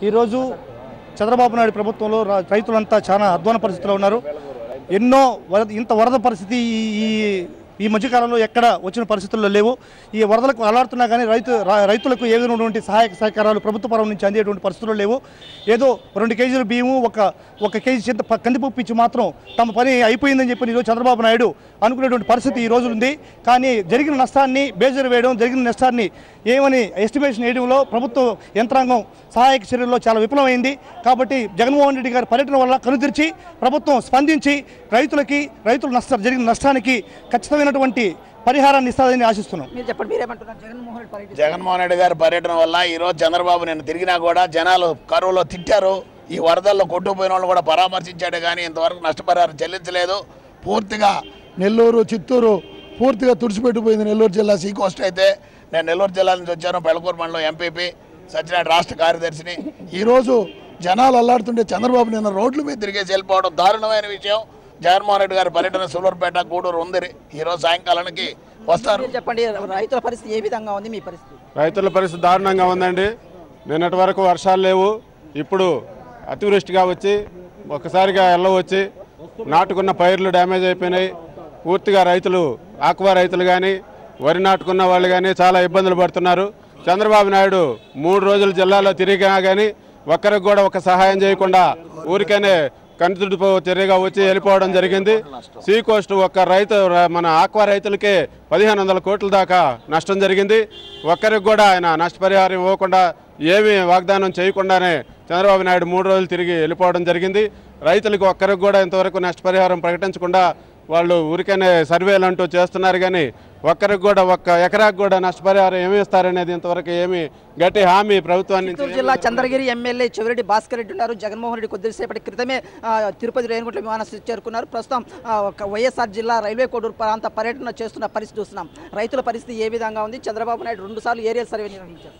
ఈరోజు చంద్రబాబు నాయుడు ప్రభుత్వంలో రా- రైతులంతా చాలా అధ్వాన పరిస్థితిలో ఉన్నారు ఎన్నో వరద ఇంత వరద పరిస్థితి ఈ- ఈ ఈ మధ్యకాలంలో ఎక్కడ వచ్చిన పరిస్థితుల్లో లేవు ఈ వరదలకు అలాడుతున్నా కానీ రైతు రా- రైతులకు ఏ విధమైనటువంటి సహాయక సహకారాలు ప్రభుత్వ పరం నుంచి అందేటువంటి పరిస్థితులు లేవు ఏదో రెండు కేజీల బియ్యము ఒక ఒక కేజీ చింత ప- కందిపప్పు ఇచ్చి మాత్రం తమ పని అయిపోయిందని చెప్పి ఈరోజు చంద్రబాబు నాయుడు అనుకునేటువంటి పరిస్థితి ఈ రోజు ఉంది కానీ జరిగిన నష్టాన్ని బేజర్ వేయడం జరిగిన నష్టాన్ని ఏమని ఎస్టిమేషన్ వేయడంలో ప్రభుత్వ యంత్రాంగం సహాయక చర్యల్లో చాలా విఫలమైంది కాబట్టి జగన్మోహన్ రెడ్డి గారి పర్యటన వల్ల కనుతెరిచి ప్రభుత్వం స్పందించి రైతులకి రైతుల నష్ట జరిగిన నష్టానికి ఖచ్చితమైనటువంటి పరిహారాన్ని ఇస్తుందని ఆశిస్తున్నాం మీరు చెప్పండి మీరేమంటున్నారు జగన్మోహన్ రెడ్డి పర్యటన జగన్మోహన్ రెడ్డి గారి పర్యటన వల్ల ఈరోజు చంద్రబాబు నేను తిరిగినా కూడా జనాలు కరువులో తిట్టారు ఈ వరదల్లో కొట్టుకుపోయిన వాళ్ళు కూడా పరామర్శించాడు కానీ ఇంతవరకు నష్టపరిహారం చెల్లించలేదు పూర్తిగా నెల్లూరు చిత్తూరు పూర్తిగా తుడిచిపెట్టిపోయింది నెల్లూరు జిల్లా సీ కోస్ట్ అయితే నేను నెల్లూరు జిల్లా నుంచి వచ్చాను పెళ్ళకూరు మండలం ఎంపీపీ సత్యనారాయణ రాష్ట్ర కార్యదర్శిని ఈరోజు జనాలు అల్లాడుతుంటే చంద్రబాబు నిన్న రోడ్ల మీద తిరిగేసి వెళ్ళిపోవడం దారుణమైన విషయం జగన్మోహన్ రెడ్డి గారి పర్యటన సూలూరుపేట గూడూరు ఉంది ఈరోజు సాయంకాలానికి వస్తారు మీరు చెప్పండి రైతుల పరిస్థితి ఏ విధంగా ఉంది మీ పరిస్థితి రైతుల పరిస్థితి దారుణంగా ఉందండి నిన్నటి వరకు వర్షాలు లేవు ఇప్పుడు అతివృష్టిగా వచ్చి ఒక్కసారిగా ఎల్ల వచ్చి నాటుకున్న పైర్లు డ్యామేజ్ అయిపోయినాయి పూర్తిగా రైతులు ఆక్వా రైతులు కానీ వరి నాటుకున్న వాళ్ళు కానీ చాలా ఇబ్బందులు పడుతున్నారు చంద్రబాబు నాయుడు మూడు రోజులు జిల్లాలో తిరిగినా కానీ ఒక్కరికి కూడా ఒక సహాయం చేయకుండా ఊరికనే కంటితుడిపో చర్యగా వచ్చి వెళ్ళిపోవడం జరిగింది సీ కోస్ట్ ఒక్క రైతు ర- మన ఆక్వా రైతులకే పదిహేను వందల కోట్ల దాకా నష్టం జరిగింది ఒక్కరికి కూడా ఆయన నష్టపరిహారం ఇవ్వకుండా ఏమీ వాగ్దానం చేయకుండానే చంద్రబాబు నాయుడు మూడు రోజులు తిరిగి వెళ్ళిపోవడం జరిగింది రైతులకు ఒక్కరికి కూడా ఇంతవరకు నష్టపరిహారం ప్రకటించకుండా వాళ్ళు ఊరికనే సర్వేలు అంటూ చేస్తున్నారు కానీ ఒక్కరికి కూడా ఒక్క ఎకరాకు కూడా నష్టపరిహారం ఏమి ఇస్తారనేది ఇంతవరకు ఏమీ గట్టి హామీ ప్రభుత్వాన్ని చిత్తూరు జిల్లా చంద్రగిరి ఎమ్మెల్యే చెవిరెడ్డి భాస్కర్ రెడ్డి ఉన్నారు జగన్మోహన్ రెడ్డి కొద్దిసేపటి క్రితమే ఆ, తిరుపతి రేణుగుంట్ల విమానాశ్రయం చేరుకున్నారు ప్రస్తుతం ఆ, ఒక వైఎస్ఆర్ జిల్లా రైల్వే కోడూరు ప్రాంత పర్యటన చేస్తున్న పరిస్థితి చూస్తున్నాం రైతుల పరిస్థితి ఏ విధంగా ఉంది చంద్రబాబు నాయుడు రెండు సార్లు ఏరియల్ సర్వే నిర్వహించారు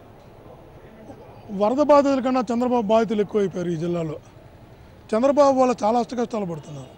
వరద బాధితుల కన్నా చంద్రబాబు బాధితులు ఎక్కువైపోయారు ఈ జిల్లాలో చంద్రబాబు వల్ల చాలా అష్ట కష్టాలు పడుతున్నారు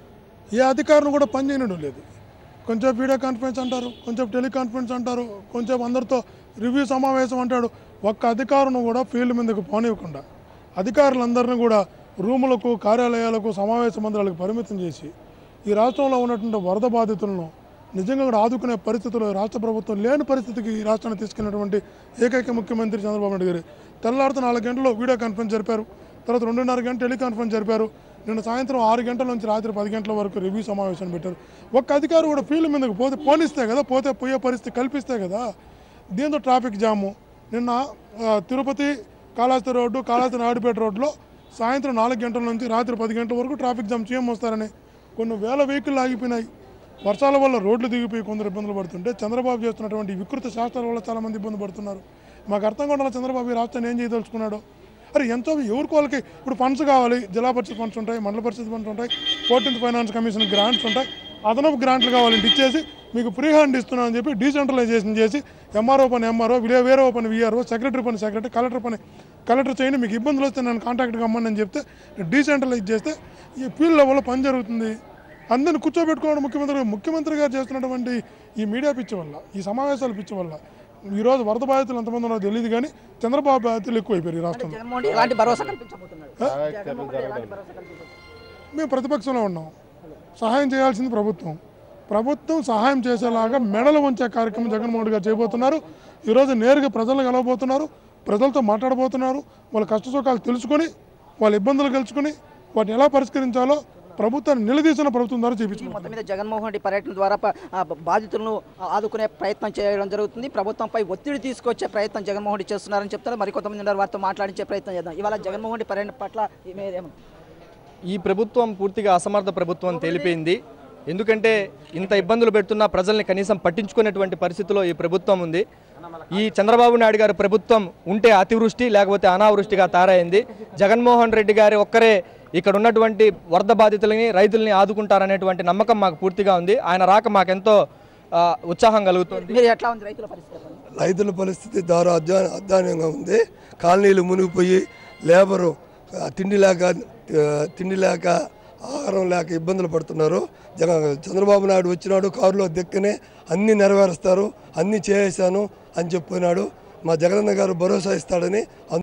ఏ అధికారులు కూడా పనిచేయడం లేదు కొంచెం వీడియో కాన్ఫరెన్స్ అంటారు కొంచెం టెలికాన్ఫరెన్స్ అంటారు కొంచెం అందరితో రివ్యూ సమావేశం అంటాడు ఒక్క అధికారులను కూడా ఫీల్డ్ మీదకు పోనివ్వకుండా అధికారులందరినీ కూడా రూములకు కార్యాలయాలకు సమావేశ మందిరాలకు పరిమితం చేసి ఈ రాష్ట్రంలో ఉన్నటువంటి వరద బాధితులను నిజంగా కూడా ఆదుకునే పరిస్థితుల్లో రాష్ట్ర ప్రభుత్వం లేని పరిస్థితికి ఈ రాష్ట్రాన్ని తీసుకున్నటువంటి ఏకైక ముఖ్యమంత్రి చంద్రబాబు నాయుడు గారు తెల్లారితో నాలుగు గంటలు వీడియో కాన్ఫరెన్స్ జరిపారు తర్వాత రెండున్నర గంట టెలికాన్ఫరెన్స్ జరిపారు నిన్న సాయంత్రం ఆరు గంటల నుంచి రాత్రి పది గంటల వరకు రివ్యూ సమావేశం పెట్టారు ఒక్క అధికారి కూడా ఫీల్డ్ మీదకి పోతే పోనిస్తే కదా పోతే పోయే పరిస్థితి కల్పిస్తే కదా దీంతో ట్రాఫిక్ జాము నిన్న ఆ, తిరుపతి కాళహస్తి రోడ్డు కాళహస్తి నాయుడుపేట రోడ్లో సాయంత్రం నాలుగు గంటల నుంచి రాత్రి పది గంటల వరకు ట్రాఫిక్ జామ్ చేయం వస్తారని కొన్ని వేల వెహికల్ ఆగిపోయినాయి వర్షాల వల్ల రోడ్లు దిగిపోయి కొందరు ఇబ్బందులు పడుతుంటే చంద్రబాబు చేస్తున్నటువంటి వికృత శాస్త్రాల వల్ల చాలామంది ఇబ్బంది పడుతున్నారు మాకు అర్థం కూడా చంద్రబాబు ఈ రాష్ట్రాన్ని ఏం చేయదలుచుకున్నాడో అరే ఎంతో ఎవరికి వాళ్ళకి ఇప్పుడు ఫండ్స్ కావాలి జిల్లా పరిషత్ ఫండ్స్ ఉంటాయి మండల పరిషత్ ఫండ్స్ ఉంటాయి ఫోర్టీన్త్ ఫైనాన్స్ కమిషన్ గ్రాంట్స్ ఉంటాయి అదనపు గ్రాంట్లు కావాలంటే ఇచ్చేసి మీకు ఫ్రీ హ్యాండ్ ఇస్తున్నాను అని చెప్పి డీసెంట్రలైజేషన్ చేసి ఎంఆర్ఓ పని ఎంఆర్ఓ విలే వేరే పని విఆర్ఓ సెక్రటరీ పని సెక్రటరీ కలెక్టర్ పని కలెక్టర్ చేయండి మీకు ఇబ్బందులు వస్తే నన్ను కాంటాక్ట్ కమ్మని అని చెప్తే డీసెంట్రలైజ్ చేస్తే ఈ ఫీల్డ్ లెవెల్లో పని జరుగుతుంది అందరిని కూర్చోబెట్టుకోవడం ముఖ్యమంత్రి గారు- ముఖ్యమంత్రి గారు చేస్తున్నటువంటి ఈ మీడియా పిచ్చి వల్ల ఈ సమావేశాల పిచ్చి వల్ల ఈరోజు వరద బాధితులు ఎంతమంది ఉన్నారో తెలియదు కానీ చంద్రబాబు బాధితులు ఎక్కువైపోయారు ఈ రాష్ట్రంలో జగన్మోహన్ రెడ్డి ఎలాంటి భరోసా కల్పించబోతున్నాడు జగన్మోహన్ రెడ్డి ఎలాంటి భరోసా కల్పించబోతున్నారు మేము ప్రతిపక్షంలో ఉన్నాం సహాయం చేయాల్సింది ప్రభుత్వం ప్రభుత్వం సహాయం చేసేలాగా మెడలు వంచే కార్యక్రమం జగన్మోహన్ రెడ్డి గారు చేయబోతున్నారు ఈరోజు నేరుగా ప్రజలను కలవబోతున్నారు ప్రజలతో మాట్లాడబోతున్నారు వాళ్ళ కష్ట సుఖాలు తెలుసుకొని వాళ్ళ ఇబ్బందులు గెలుచుకొని వాటిని ఎలా పరిష్కరించాలో ప్రభుత్వాన్ని నిలదీసిన ప్రభుత్వం ద్వారా చూపించబోతున్నారు మొత్తం మీద జగన్మోహన్ రెడ్డి పర్యటన ద్వారా ప- ఆ బ- బాధితులను ఆదుకునే ప్రయత్నం చేయడం జరుగుతుంది ప్రభుత్వంపై ఒత్తిడి తీసుకొచ్చే ప్రయత్నం జగన్మోహన్ రెడ్డి చేస్తున్నారని చెప్తారు మరి కొంతమంది ఉన్నారు వారితో మాట్లాడించే ప్రయత్నం చేద్దాం ఇవాళ జగన్మోహన్ రెడ్డి పర్యటన పట్ల మీరేం ఈ ప్రభుత్వం పూర్తిగా అసమర్థ ప్రభుత్వం అని తేలిపోయింది ఎందుకంటే ఇంత ఇబ్బందులు పెడుతున్న ప్రజల్ని కనీసం పట్టించుకునేటువంటి పరిస్థితిలో ఈ ప్రభుత్వం ఉంది ఈ చంద్రబాబు నాయుడు గారి ప్రభుత్వం ఉంటే అతివృష్టి లేకపోతే అనావృష్టిగా తయారైంది జగన్మోహన్ రెడ్డి గారి ఒక్కరే ఇక్కడ ఉన్నటువంటి వరద బాధితులని రైతుల్ని ఆదుకుంటారనేటువంటి నమ్మకం మాకు పూర్తిగా ఉంది ఆయన రాక మాకెంతో ఆ, ఉత్సాహం కలుగుతుంది మీరు ఎట్లా ఉంది రైతుల పరిస్థితి చెప్పండి. రైతుల పరిస్థితి దారు అధ్వా అధ్వానంగా ఉంది కాలనీలు మునిగిపోయి లేబరు ఆ, తిండి లేక ఆ, తిండి లేక ఆహారం లేక ఇబ్బందులు పడుతున్నారు జగ చంద్రబాబు నాయుడు వచ్చినాడు కారులో దెక్కనే అన్నీ నెరవేరుస్తారు అన్నీ చేసేసాను అని చెప్పినాడు మా జగనన్న గారు భరోసా ఇస్తాడని